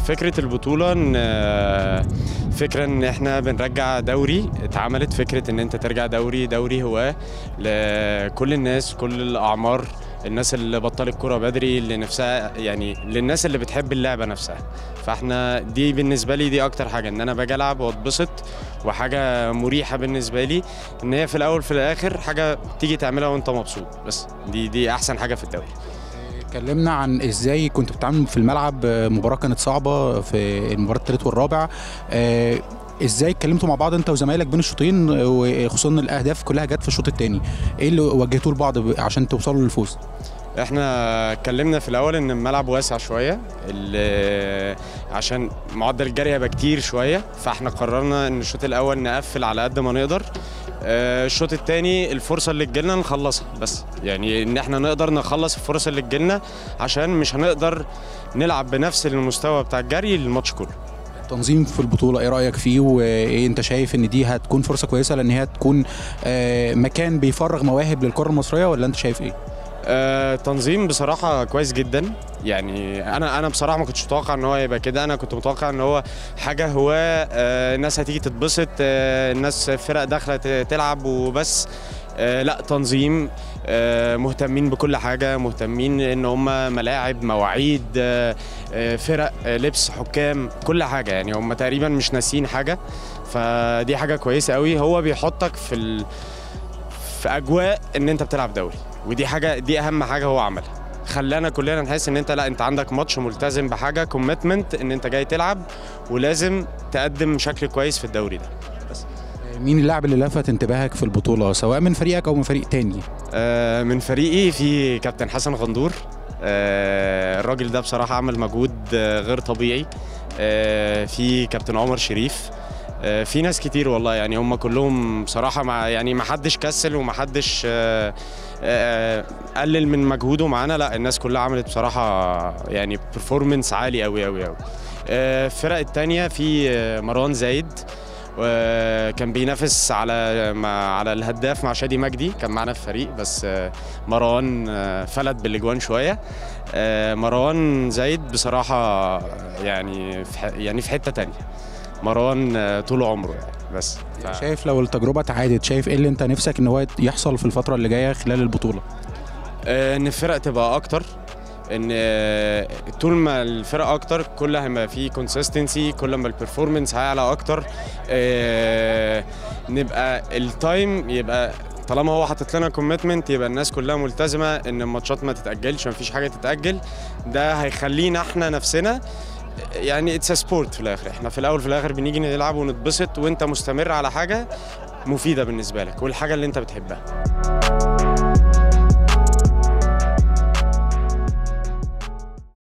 فكرة البطولة ان آه، فكرة ان احنا بنرجع دوري اتعملت فكرة ان انت ترجع دوري دوري هواه لكل الناس كل الاعمار الناس اللي بطلت كرة بدري اللي نفسها يعني للناس اللي بتحب اللعبة نفسها فاحنا دي بالنسبة لي دي اكتر حاجة ان انا باجي العب واتبسط وحاجة مريحة بالنسبة لي ان هي في الاول في الاخر حاجة تيجي تعملها وانت مبسوط بس دي دي احسن حاجة في الدوري اتكلمنا عن ازاي كنت بتتعامل في الملعب آه، مباراه كانت صعبه في المباراه الثالث والرابع آه، ازاي اتكلمتوا مع بعض انت وزمايلك بين الشوطين آه، وخصوصا إن الاهداف كلها جت في الشوط الثاني ايه اللي وجهتوه لبعض ب- عشان توصلوا للفوز احنا اتكلمنا في الاول ان الملعب واسع شويه ال- عشان معدل الجري هيبقى كتير شويه فاحنا قررنا ان الشوط الاول نقفل على قد ما نقدر آه، الشوط الثاني الفرصه اللي تجيلنا نخلصها بس يعني ان احنا نقدر نخلص الفرص اللي تجيلنا عشان مش هنقدر نلعب بنفس المستوى بتاع الجري الماتش كله التنظيم في البطوله ايه رايك فيه وايه انت شايف ان دي هتكون فرصه كويسه لان هي تكون آه، مكان بيفرغ مواهب للكره المصريه ولا انت شايف ايه آه، تنظيم بصراحة كويس جدا يعني أنا أنا بصراحة ما كنتش متوقع إن هو يبقى كده أنا كنت متوقع إن هو حاجة هواة آه، الناس هتيجي تتبسط آه، الناس فرق داخلة ت- تلعب وبس آه، لا تنظيم آه، مهتمين بكل حاجة مهتمين إن هم ملاعب مواعيد آه، آه، فرق آه، لبس حكام كل حاجة يعني هم تقريبا مش ناسيين حاجة فدي حاجة كويسة قوي هو بيحطك في ال... في اجواء ان انت بتلعب دوري ودي حاجه دي اهم حاجه هو عملها خلانا كلنا نحس ان انت لا انت عندك ماتش ملتزم بحاجه كوميتمنت ان انت جاي تلعب ولازم تقدم شكل كويس في الدوري ده آه، مين اللاعب اللي لفت انتباهك في البطوله سواء من فريقك او من فريق تاني آه، من فريقي في كابتن حسن غندور آه، الراجل ده بصراحه عمل مجهود آه، غير طبيعي آه، في كابتن عمر شريف آه، في ناس كتير والله يعني هم كلهم بصراحه مع يعني ما حدش كسل وما حدش آه، آه، قلل من مجهوده معانا لا الناس كلها عملت بصراحه يعني performance عالي قوي قوي قوي آه، الفرق التانية في آه، مروان زايد وكان بينافس على مع على الهداف مع شادي مجدي كان معانا في فريق بس آه، مروان آه، فلت بالاجوان شويه آه، مروان زايد بصراحه يعني في ح- يعني في حته تانية مروان آه، طول عمره يعني بس ف... شايف لو التجربه اتعادت شايف ايه اللي انت نفسك ان هو يحصل في الفتره اللي جايه خلال البطوله آه، ان الفرق تبقى اكتر ان آه، طول ما الفرق اكتر كل ما في كونسيستنسي كل ما البرفورمانس هيعلى اكتر آه، نبقى التايم يبقى طالما هو حاطط لنا كوميتمنت يبقى الناس كلها ملتزمه ان الماتشات ما تتاجلش مفيش حاجه تتاجل ده هيخلينا احنا نفسنا يعني اتس سبورت في الاخر احنا في الاول في الاخر بنيجي نلعب ونتبسط وانت مستمر على حاجه مفيده بالنسبه لك والحاجه اللي انت بتحبها